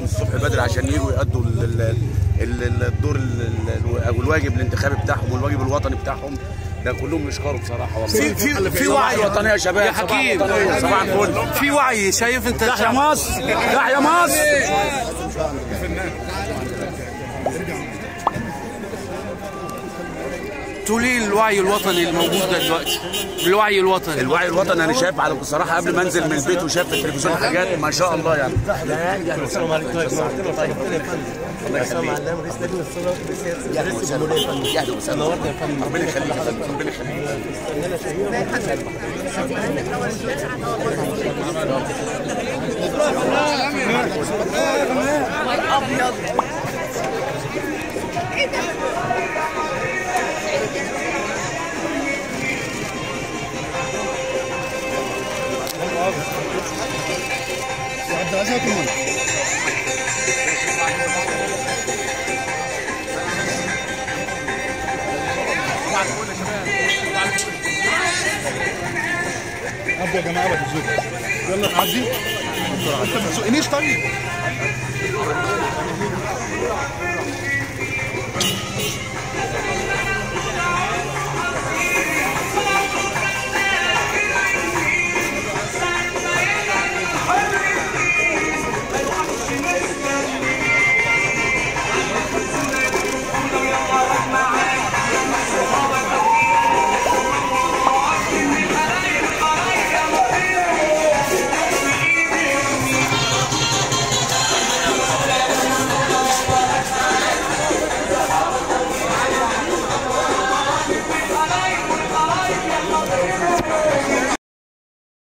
الصبح بدري عشان يجوا يأدوا ال- ال- ال- ال- الدور ال- ال- او الواجب الانتخابي بتاعهم والواجب الوطني بتاعهم ده كلهم يشكروا بصراحه والله في في في وعي وطنيه يا شباب يا حكيم صباح وطنية. صباح الفل في وعي شايف انت تحيا مصر تحيا مصر تقول ايه الوعي الوطني الموجود ده دلوقتي الوعي الوطني الوعي الوطني انا شايف على بصراحه قبل ما انزل من البيت وشاف في التلفزيون حاجات ما شاء الله يعني السلام عليكم طيب طيب الله يخليك علام رئيس لجنه الصلاه رئيس الجمهوريه يا فندم نورت يا فندم ربنا يخليك يا فندم ربنا يخليك عدوا يا جماعه ولا تزوق يلا نعدي انت ما تسوقنيش طيب